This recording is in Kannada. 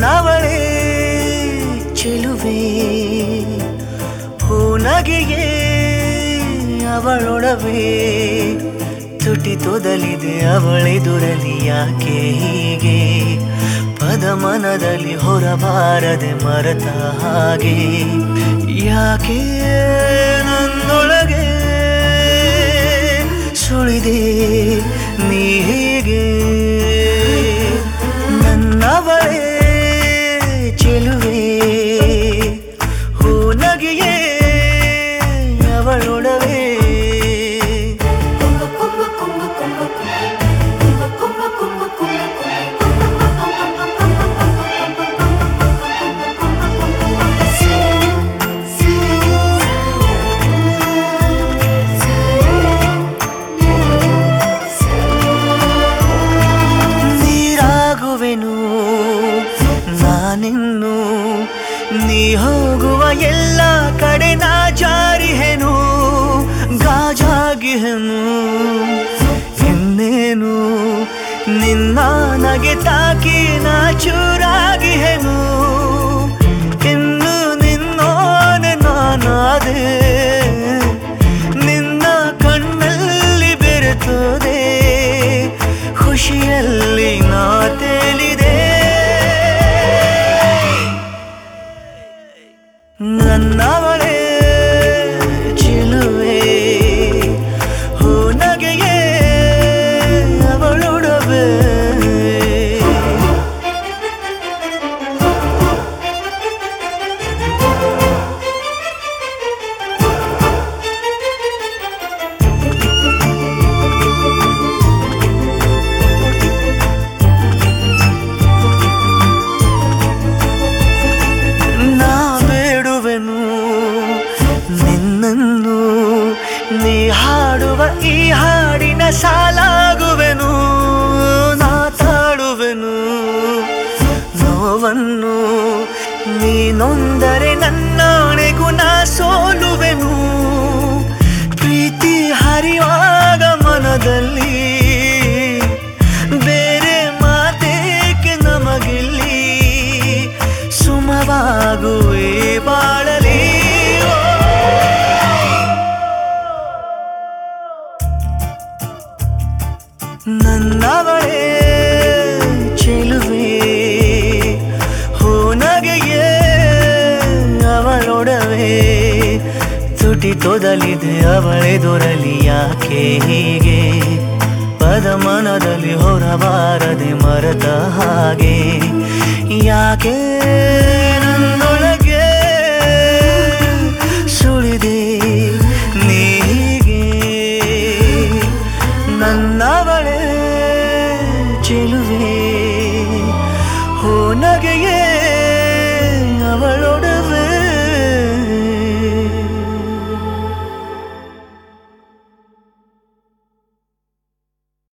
ನನ್ನವಳೇ ಚೆಲುವೆ ಹೂನಗೆಯೇ ಅವಳೊಡವೆ ತುಟಿ ತೊದಲಿದೆ ಅವಳೆದುರಲಿ ಯಾಕೆ ಹೀಗೆ ಪದ ಮನದಲ್ಲಿ ಹೊರಬಾರದೆ ಮರೆತ ಹಾಗೆ ಯಾಕೆ ನನ್ನೊಳಗೆ ಸುಳಿದೆ ನೀ ಹೀಗೆ ನನ್ನವಳೇ ಚೆಲುವೆ ಹೂನಗೆಯೇ ಅವಳೊಡವೆ ನೀರಾಗುವೆನು ನಾನಿನ್ನು ನೀ ಹೋಗುವ ಎಲ್ಲ ಕಡೆ ನಾ ಜಾರಿಹೆನು ಗಾಜಾಗಿಹೆನು ಇನ್ನೇನು ನಿನ್ನ ನಗೆ ತಾಕಿ ನಾ ಚೂರಾಗಿಹೆನು ಇನ್ನು ನಿನ್ನೋನೆ ನಾನಾದೆ ನಿನ್ನ ಕಣ್ಣಲ್ಲಿ ಬೆರೆತೋದೆ ಖುಷಿಯಲ್ಲಿ ನಾ ತೇಲಿದೆ ನನ್ನವಳೇ ಚಿಲುವೆ ಹೂನಗೆಯೇ ಅವಳೊಡವೆ ನಾ ಬೇಡುವೆನು ನಿನ್ನನ್ನು ನೀ ಹಾಡುವ ಈ ಹಾಡಿನ ಸಾಲಾಗುವೆನು ನಾ ತಾಡುವೆನು ನೋವನ್ನು ನೀನೊಂದರೆ ನನ್ನಾಣೆಗೂ ನಾ ಸೋಲುವೆನು ಪ್ರೀತಿ ಹರಿಯುವಾಗ ಮನದಲ್ಲಿ ಬೇರೆ ಮಾತೇಕೆ ನಮಗಿಲ್ಲಿ ಸುಮವಾಗುವೆ ಬಾಳಲಿ ನನ್ನವಳೇ ಚೆಲುವೆ ಹೂನಗೆಯೇ ಅವಳೊಡವೆ ತುಟಿ ತೊದಲಿದೆ ಅವಳೆದುರಲಿ ಯಾಕೆ ಹೀಗೆ ಪದ ಮನದಲ್ಲಿ ಹೊರಬಾರದೆ ಮರೆತ ಹಾಗೆ ಯಾಕೆ ನನ್ನೊಳಗೆ ಸುಳಿದೆ ನೀಗೆ ನನ್ನವಳೇ ಚೆಲುವೆ ಹೂನಗೆಯೇ